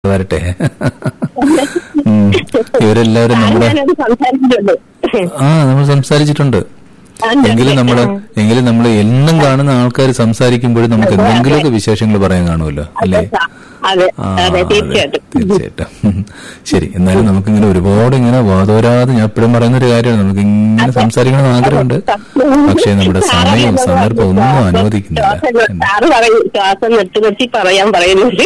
വരട്ടെ ഉം. ഇവരെല്ലാവരും നമ്മുടെ ഞാനത് സംസാരിച്ചിട്ടുണ്ട് ആ നമ്മൾ സംസാരിച്ചിട്ടുണ്ട് എങ്കിലും നമ്മള് എങ്കിലും നമ്മൾ എന്നും കാണുന്ന ആൾക്കാർ സംസാരിക്കുമ്പോഴും നമുക്ക് എന്തെങ്കിലുമൊക്കെ വിശേഷങ്ങൾ പറയാൻ കാണുമല്ലോ അല്ലേ അതെ ആ, അതെ അതെ, തീർച്ചയായിട്ടും തീർച്ചയായിട്ടും ശരി എന്നാലും നമുക്ക് ഇങ്ങനെ ഒരുപാട് ഇങ്ങനെ വാതോരാതെ ഞാൻ എപ്പോഴും പറയുന്ന ഒരു കാര്യമാണ് നമുക്ക് ഇങ്ങനെ സംസാരിക്കണമെന്ന് ആഗ്രഹമുണ്ട് പക്ഷേ നമ്മുടെ സമയം സന്ദർഭം ഒന്നും അനുവദിക്കുന്നില്ല ശ്വാസം സാറ് പറയും ശ്വാസം നിർത്തി നിർത്തി പറയാൻ പറയുന്നുണ്ട്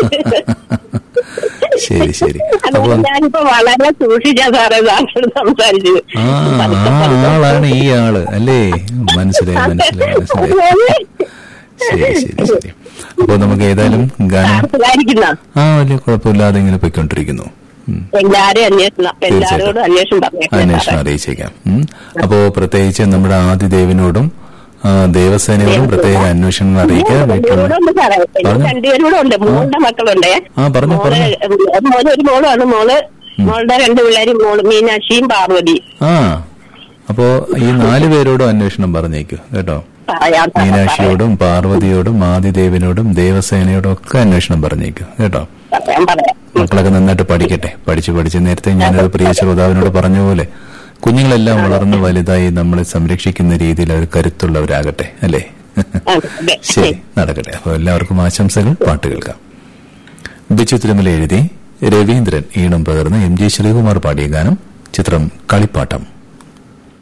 ശരി ശരി അപ്പൊ അതുകൊണ്ട് ഞാനിപ്പോ വളരെ സൂക്ഷിച്ചാ സാറേ സാറിനോട് സംസാരിച്ചത് ആ ആ ആളാണ് ഈ ആള് അല്ലേ മനസ്സിലായി മനസ്സിലായി മനസ്സിലായി ശരി ശരി ശരി അപ്പൊ നമുക്ക് ഏതായാലും ഗാനം മനസ്സിലായിരിക്കുന്ന ആ വലിയ കുഴപ്പമില്ലാതെ ഇങ്ങനെ പോയിക്കൊണ്ടിരിക്കുന്നു ഉം. എല്ലാരും അന്വേഷണം എല്ലാരോടും അന്വേഷണം പറഞ്ഞേക്കാം അന്വേഷണം അറിയിച്ചേക്കാം ഉം. അപ്പോ പ്രത്യേകിച്ച് നമ്മുടെ ആദിദേവിനോടും ആ, ദേവസേനയോടും പ്രത്യേക അന്വേഷണങ്ങൾ അറിയിക്കുക വീട്ടിലുള്ള രണ്ടുപേരും ഉണ്ട് സാറേ എനിക്ക് പറഞ്ഞോ. രണ്ടുപേരും ഉണ്ട് മൂന്ന് മക്കളുണ്ടേ ആ പറഞ്ഞു മോള് പറഞ്ഞു മോള് ഒരു മോളാണ് മോള് മോളുടെ രണ്ട് പിള്ളേരും മോള് മീനാക്ഷിയും പാർവതി ആ അപ്പോ ഈ നാല് പേരോടും അന്വേഷണം പറഞ്ഞേക്കൂ കേട്ടോ പറയാം സാറേ, മീനാക്ഷിയോടും പാർവതിയോടും ആദിദേവിനോടും ദേവസേനയോടും ഒക്കെ അന്വേഷണം പറഞ്ഞേക്കൂ കേട്ടോ പറയാം പറയാം മക്കളൊക്കെ നന്നായിട്ട് പഠിക്കട്ടെ പഠിച്ച് പഠിച്ച് നേരത്തെ ഞാനൊരു പ്രിയ ശ്രോതാവിനോട് പറഞ്ഞ പോലെ കുഞ്ഞുങ്ങളെല്ലാം വളർന്ന് വലുതായി നമ്മളെ സംരക്ഷിക്കുന്ന രീതിയിൽ അവർ കരുത്തുള്ളവരാകട്ടെ അല്ലേ അതെ. ശരി നടക്കട്ടെ അപ്പൊ എല്ലാവർക്കും ആശംസകൾ പാട്ട് കേൾക്കാം ബിച്ചു തിരുമല എഴുതി രവീന്ദ്രൻ ഈണം പകർന്ന് എം ജി ശ്രീകുമാർ പാടിയ ഗാനം ചിത്രം കളിപ്പാട്ടം